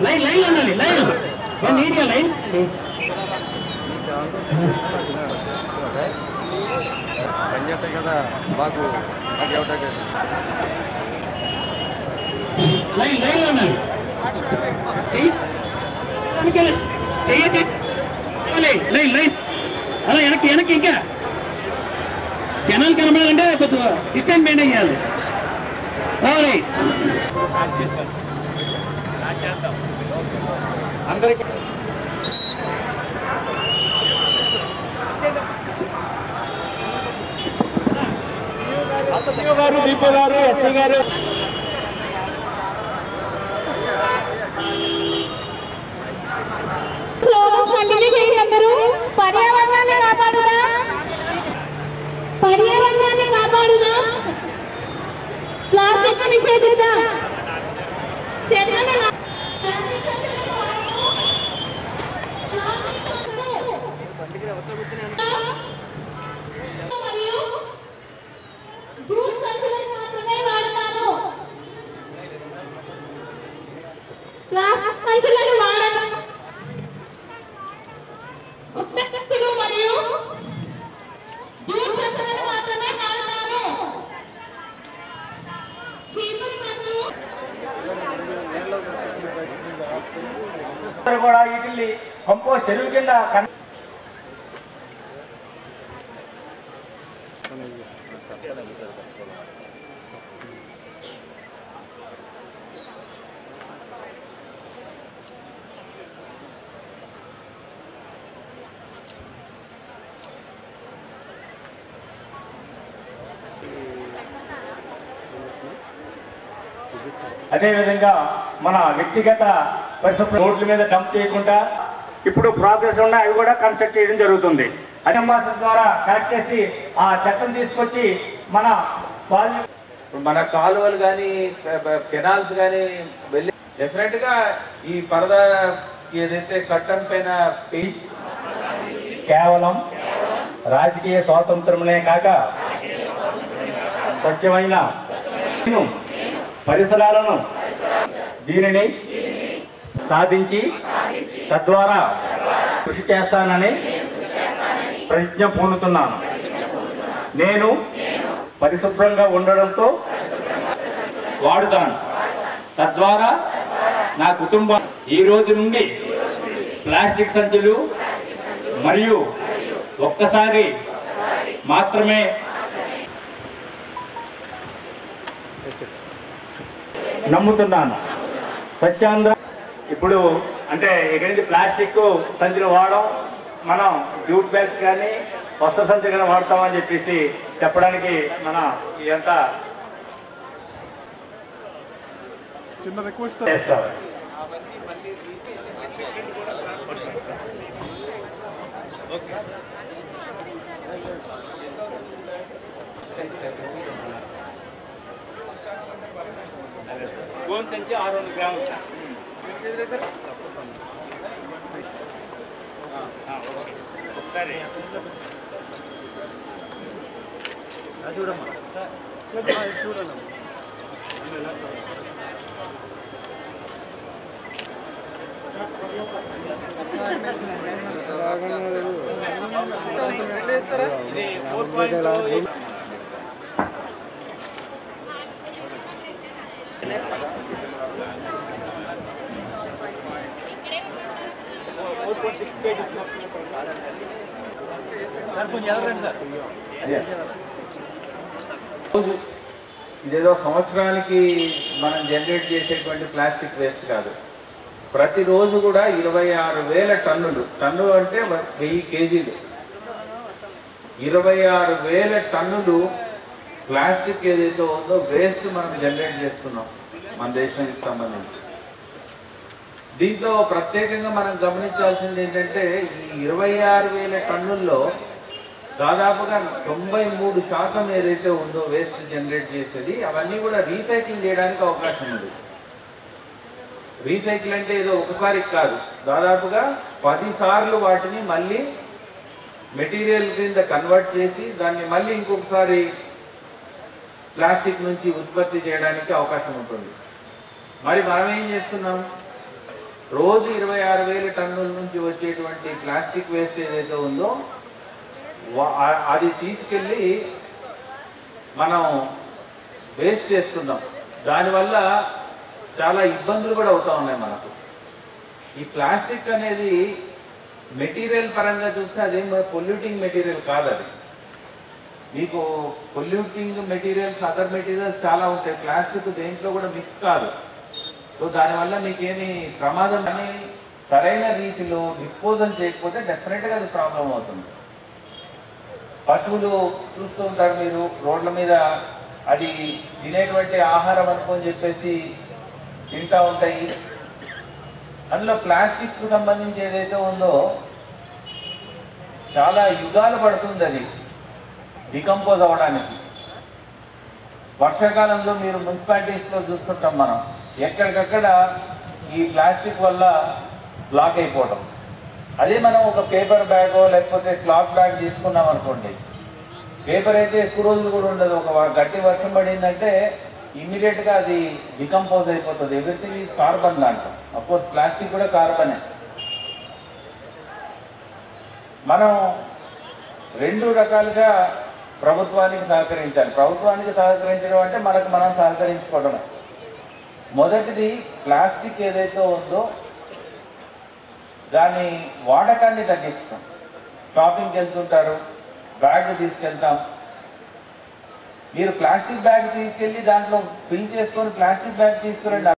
Line line ఉండాలి line ఏ నీట్గా లైన్ పని చేస్తాయి కదా మాకు అది ఒకటే లైన్ లైన్ ఉండాలి చెయ్యి. వెనకాల. చెయ్యి, చెయ్యి. లైన్ లైన్ లైన్ అలా వెనక్కి వెనక్కి ఇంకా జనాలు కనబడాలంటే కొద్దిగా డిస్టెన్స్ మెయింటైన్ చేయాలి రావాలి అందరికీ గారు దీప గారు ఎస్పీ గారు స్లోగన్ కంటిన్యూ చేయండి అందరూ పర్యావరణాన్ని కాపాడుదా పర్యావరణాన్ని కాపాడుదా ప్లాస్టిక్ నిషేధిద్దాం చెట్లను నా- ప్లాస్టిక్ సంచులను వాడము. ప్లాస్టిక్ వద్దు. మరియు జూట్ సంచులను మాత్రమే వాడతాను ప్లాస్టిక్ సంచులను వాడను ఉత్పత్తులు మరియు జూట్ సంచులను మాత్రమే వాడతాను చీపురు మందు అందరూ కూడా వీటిని కంపోస్ట్ ఎరువు కింద కన్- అదేవిధంగా మన వ్యక్తిగత పరిశుభ్ర రోడ్ల మీద డంప్ చేయకుండా ఇప్పుడు ప్రోగ్రెస్ ఉన్నాయి అవి కూడా కన్స్ట్రక్ట్ చేయడం జరుగుతుంది అజంబాస ద్వారా కలెక్ట్ చేసి ఆ చెత్తను తీసుకొచ్చి మన సాల్వ్ ఇప్పుడు మన కాలువలు కానీ కెనాల్స్ కానీ వెళ్ళి డెఫినెట్ గా ఈ పరద ఏదైతే కట్టం పైన పెయింట్ కేవలం రాజకీయ స్వాతంత్రమునే కాక స్వచ్ఛమైన పరిసరాలను దీనిని సాధించి తద్వారా కృషి చేస్తానని ప్రతిజ్ఞ పూనుతున్నాను నేను పరిశుభ్రంగా ఉండడంతో వాడుతాను తద్వారా నా కుటుంబం ఈ రోజు నుండి ప్లాస్టిక్ సంచులు మరియు ఒక్కసారి మాత్రమే నమ్ముతున్నాను స్వచ్ఛాంధ్ర ఇప్పుడు అంటే ఇక్కడి నుంచి ప్లాస్టిక్ సంచులు వాడడం మనం జూట్ బ్యాగ్స్ కానీ కొత్త సంచులు కానీ వాడతామని చెప్పేసి చెప్పడానికి మన ఇదంతా చిన్న రిక్వెస్ట్ చేస్తాం గోన్ సంచి ఆరు వందల గ్రాములు ఒకసారి చూడమ్మా చూడండి ఇది four point four point six KGs sir కొంచెం ఎదరండి సార్ రోజు ఇదేదో సంవత్సరానికి మనం జనరేట్ చేసేటువంటి ప్లాస్టిక్ వేస్ట్ కాదు ప్రతిరోజు కూడా ఇరవై ఆరు వేల టన్నులు టన్ను అంటే వ- వెయ్యి కేజీలు ఇరవై ఆరు వేల టన్నులు ప్లాస్టిక్ ఏదైతే ఉందో వేస్ట్ మనం జనరేట్ చేస్తున్నాం మన దేశానికి సంబంధించి దీంట్లో ప్రత్యేకంగా మనం గమనించాల్సింది ఏంటంటే ఈ ఇరవై ఆరు వేల టన్నుల్లో దాదాపుగా తొంభై మూడు శాతం ఏదైతే ఉందో వేస్ట్ జనరేట్ చేసేది అవన్నీ కూడా రీసైకిల్ చేయడానికి అవకాశం ఉంది రీసైకిల్ అంటే ఏదో ఒకసారి కాదు దాదాపుగా పది సార్లు వాటిని మళ్ళీ మెటీరియల్ కింద కన్వర్ట్ చేసి దాన్ని మళ్ళీ ఇంకొకసారి ప్లాస్టిక్ నుంచి ఉత్పత్తి చేయడానికి అవకాశం ఉంటుంది మరి మనం ఏం చేస్తున్నాం రోజు ఇరవై ఆరు వేల టన్నుల నుంచి వచ్చేటువంటి ప్లాస్టిక్ వేస్ట్ ఏదైతే ఉందో వా- ఆ- అది తీసుకెళ్ళి మనం వేస్ట్ చేస్తున్నాం దానివల్ల చాలా ఇబ్బందులు కూడా అవుతా ఉన్నాయి మనకు ఈ ప్లాస్టిక్ అనేది మెటీరియల్ పరంగా చూస్తే అదేం పొల్యూటింగ్ మెటీరియల్ కాదు అది మీకు పొల్యూటింగ్ మెటీరియల్స్ అదర్ మెటీరియల్స్ చాలా ఉంటాయి ప్లాస్టిక్ దేంట్లో కూడా మిక్స్ కాదు సో దానివల్ల మీకేమి ప్రమాదం అని సరైన రీతిలో డిస్పోజల్ చేయకపోతే డెఫినెట్గా అది ప్రాబ్లం అవుతుంది పశువులు చూస్తూ ఉంటారు మీరు రోడ్ల మీద అది తినేటువంటి ఆహారం అనుకొని చెప్పేసి తింటా ఉంటాయి అందులో ప్లాస్టిక్ కు సంబంధించి ఏదైతే ఉందో చాలా యుగాలు పడుతుంది అది డికంపోజ్ అవ్వడానికి వర్షాకాలంలో మీరు మున్సిపాలిటీస్ లో చూస్తుంటాం మనం ఎక్కడికక్కడ ఈ ప్లాస్టిక్ వల్ల బ్లాక్ అయిపోవడం అదే మనం ఒక పేపర్ బ్యాగో లేకపోతే క్లాత్ బ్యాగ్ తీసుకున్నాం అనుకోండి పేపర్ అయితే ఎక్కువ రోజులు కూడా ఉండదు ఒక వ- గట్టి వర్షం పడిందంటే ఇమీడియట్ గా అది డికంపోజ్ అయిపోతుంది ఎవ్రీథింగ్ ఈజ్ కార్బన్ దాంట్లో అఫ్కోర్స్ ప్లాస్టిక్ కూడా కార్బనే మనం రెండు రకాలుగా ప్రభుత్వానికి సహకరించాలి ప్రభుత్వానికి సహకరించడం అంటే మనకు మనం సహకరించుకోవడమే మొదటిది ప్లాస్టిక్ ఏదైతే ఉందో దాని వాడకాన్ని తగ్గించడం షాపింగ్కి వెళ్తుంటారు బ్యాగ్ తీసుకెళ్తాం మీరు ప్లాస్టిక్ బ్యాగ్ తీసుకెళ్ళి దాంట్లో ఫిల్ చేసుకొని ప్లాస్టిక్ బ్యాగ్ తీసుకురండి